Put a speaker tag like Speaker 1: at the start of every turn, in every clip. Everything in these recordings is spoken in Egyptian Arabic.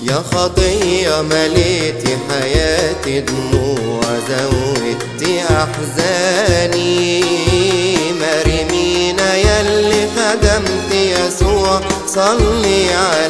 Speaker 1: يا خطية مليتي حياتي دموع زودت أحزاني مرمينا يلي خدمت يسوع صلي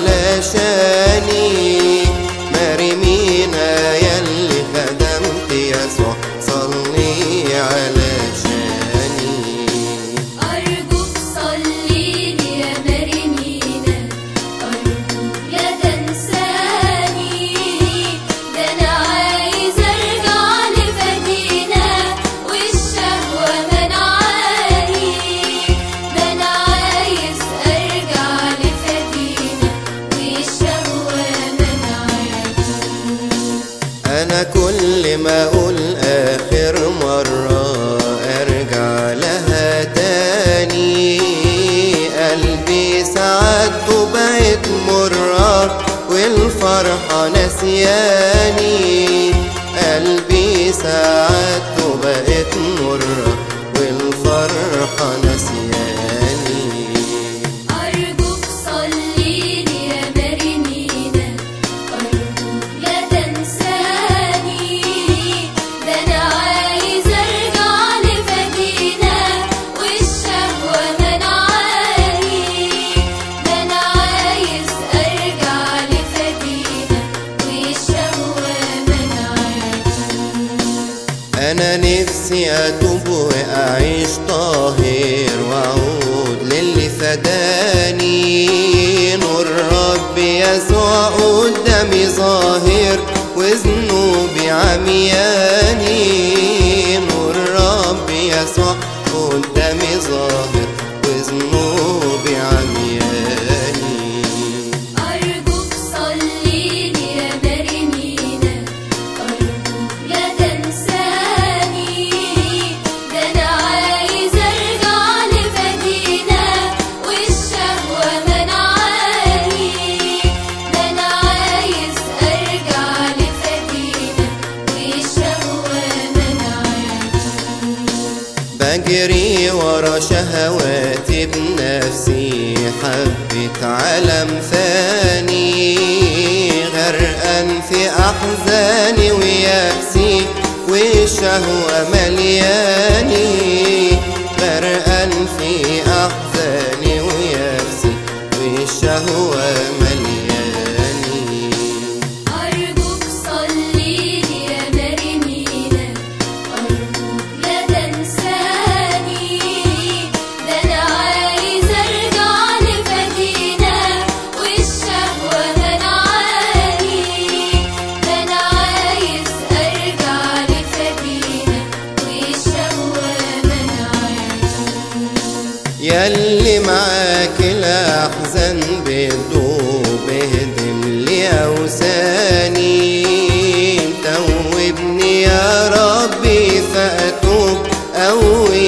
Speaker 1: علشاني مرمينا يلي خدمت يسوع صلي علشاني
Speaker 2: أرجوك صليلي يا مريمينا أرجوك لا تنساني ده أنا عايز أرجع لفدينا والشهوة منعاني ده أنا عايز أرجع لفدينا والشهوة منعاني
Speaker 1: أنا كل ما أقول آخر مرة أرجع لها تاني قلبي سعادته بقت مرة والفرحة نسياني قلبي سعادته بقت مرة والفرحة نسياني
Speaker 2: أرجوك صليلي يا مريمينا أرجوك لا تنساني ده أنا عايز أرجع لفدينا والشهوة منعاني ده أنا عايز أرجع لفدينا والشهوة منعاني
Speaker 1: أنا نفسي أتوب وأعيش طاهر وأعود للي فداني نور ربي يسوع قدامي ظاهر وذنوبي عمياني نور ربي يسوع قدامي ظاهر وذنوبي عمياني
Speaker 2: أرجوك صليلي يا مريمينا أرجوك لا تنساني ده أنا عايز أرجع لفدينا والشهوة منعاني ده أنا عايز أرجع لفدينا والشهوة منعاني
Speaker 1: بجري ورا شهواتي بنفسي حبة عالم ثاني غرقان في أحزاني ويأسي والشهوة ملياني غرقان في أحزاني ويأسي والشهوة ملياني
Speaker 2: أرجوك صليلي يا مريمينا أرجوك لا تنساني ده أنا عايز أرجع لفدينا والشهوة منعاني ده أنا عايز أرجع لفدينا والشهوة منعاني
Speaker 1: ياللي معاك الأحزان بتدوب اهدم لي أوساني توبني يا ربي فأتوب أوي